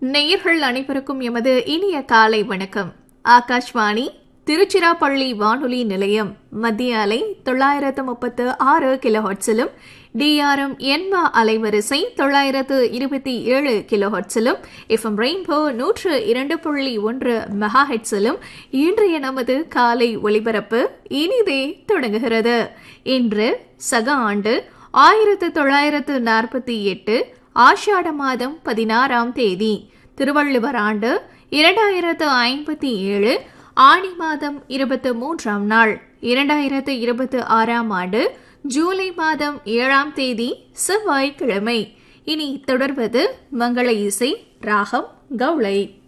நேயர்கள் அனைவருக்கும் எமது இனிய காலை வணக்கம் ஆகாஷ்வாணி திருச்சிராப்பள்ளி வானொலி நிலையம் மத்திய அலை தொள்ளாயிரத்து முப்பத்து ஆறு கிலோஹட்ஸிலும் டிஆர்எம் எண்பா அலைவரிசை தொள்ளாயிரத்து இருபத்தி ஏழு கிலோஹட்ஸிலும் எஃப்எம் ரெயின்போ நூற்று இரண்டு புள்ளி ஒன்று மெகா ஹெட்ஸிலும் இன்றைய நமது காலை ஒலிபரப்பு இனிதே தொடங்குகிறது இன்று சக ஆண்டு ஆயிரத்து தொள்ளாயிரத்து நாற்பத்தி எட்டு ஆஷாட மாதம் பதினாறாம் தேதி திருவள்ளுவர் ஆண்டு இரண்டாயிரத்து ஐம்பத்தி ஏழு ஆணி மாதம் இருபத்து மூன்றாம் நாள் இரண்டாயிரத்து இருபத்து ஆறாம் ஆண்டு ஜூலை மாதம் ஏழாம் தேதி செவ்வாய்க்கிழமை இனி தொடர்வது மங்கள இசை ராகம் கவுளை